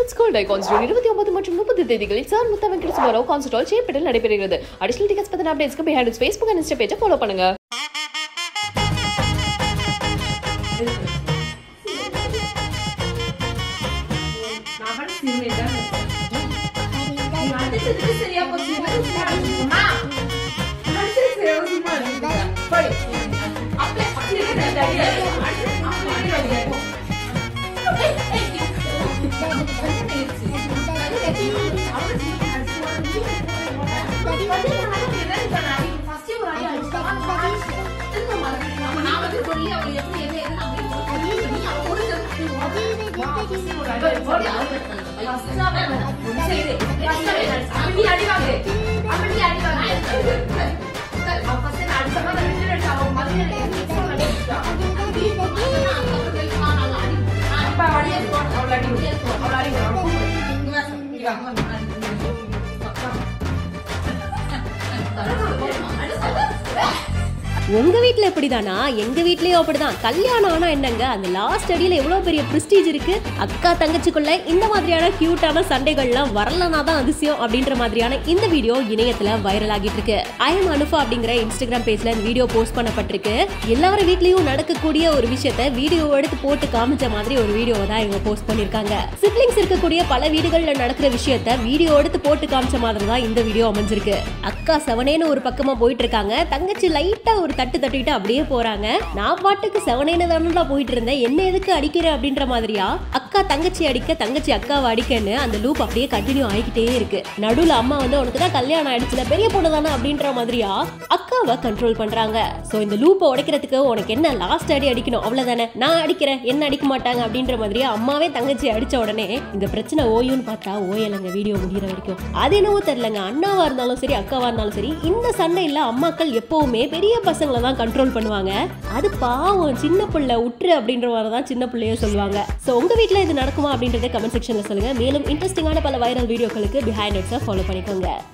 let's gold icons June இருபத்தி ஒன்பது மற்றும் முப்பது தேதிகளில் sir Mutha Venkata Subbarao concert hall சேப்பட்டில் நடைபெறுகிறது அடிஷனல் டிக்கெட்ஸ் பத்தின அப்டேட்ஸ்க்கு பிஹைண்ட் ஃபேஸ்புக் அண்ட் இன்ஸ்டா பேஜை ஃபாலோ பண்ணுங்க உங்க வீட்ல எப்படிதானா எங்க வீட்லயும் அப்படிதான் கல்யாணம் ஆனா என்னங்க அந்த லாஸ்ட் அடியில எவ்வளவு பெரிய பிரஸ்டீஜ் இருக்கு அக்கா தங்கச்சிக்குள்ள இந்த மாதிரியான கியூட்டான சண்டைகள்லாம் வரலனா தான் அதிசயம் அப்படின்ற மாதிரியான இந்த வீடியோ இணையத்துல வைரல் ஆகிட்டு இருக்கு ஐஎம் அனுஃபா அப்படிங்கிற இன்ஸ்டாகிராம் பேஜ்ல இந்த வீடியோ போஸ்ட் பண்ணப்பட்டிருக்கு எல்லார் வீட்லயும் நடக்கக்கூடிய ஒரு விஷயத்த வீடியோ எடுத்து போட்டு காமிச்ச மாதிரி ஒரு வீடியோவை தான் இவங்க போஸ்ட் பண்ணிருக்காங்க சிப்ளிங்ஸ் இருக்கக்கூடிய பல வீடுகள்ல நடக்கிற விஷயத்த வீடியோ எடுத்து போட்டு காமிச்ச மாதிரி தான் இந்த வீடியோ அமைஞ்சிருக்கு அக்கா செவனேன்னு ஒரு பக்கமா போயிட்டு இருக்காங்க தங்கச்சி லைட்டா ஒரு தட்டு தட்டிட்டு அப்படியே போறாங்க நான் பாட்டுக்கு செவனேன்னு தானடா போயிட்டு இருந்தேன் என்ன எதுக்கு அடிக்கிற அப்படின்ற மாதிரியா அக்கா தங்கச்சி அடிக்க தங்கச்சி அக்காவை அடிக்கன்னு அந்த லூப் அப்படியே கண்டினியூ ஆகிக்கிட்டே இருக்கு நடுவுல அம்மா வந்து உனக்கு தான் கல்யாணம் ஆயிடுச்சுல பெரிய பொண்ணு தானே அப்படின்ற மாதிரியா அக்காவை கண்ட்ரோல் பண்றாங்க சோ இந்த லூப்பை உடைக்கிறதுக்கு உனக்கு என்ன லாஸ்ட் அடி அடிக்கணும் அவ்வளவுதானே நான் அடிக்கிறேன் என்ன அடிக்க மாட்டாங்க அப்படின்ற மாதிரியா அம்மாவே தங்கச்சி அடிச்ச உடனே இந்த பிரச்சனை ஓயும்னு பார்த்தா ஓயலங்க வீடியோ முடிகிற வரைக்கும் அது என்னவோ தெரியலங்க அண்ணாவா இருந்தாலும் சரி அக்காவா இருந்தாலும் சரி இந்த சண்டையில அம்மாக்கள் எப்பவுமே பெரிய பசங்களை தான் கண்ட்ரோல் பண்ணுவாங்க அது பாவம் சின்ன பிள்ளை உற்று அப்படின்ற மாதிரி தான் சின்ன பிள்ளைய சொல்லுவாங்க சோ உங்க வீட்ல இது நடக்குமா அப்படின்றத கமெண்ட் செக்ஷன்ல சொல்லுங்க மேலும் இன்ட்ரெஸ்டிங்கான பல வைரல் வீடியோக்களுக்கு பிஹைண்ட் ஃபாலோ பண்ணிக்கோங்க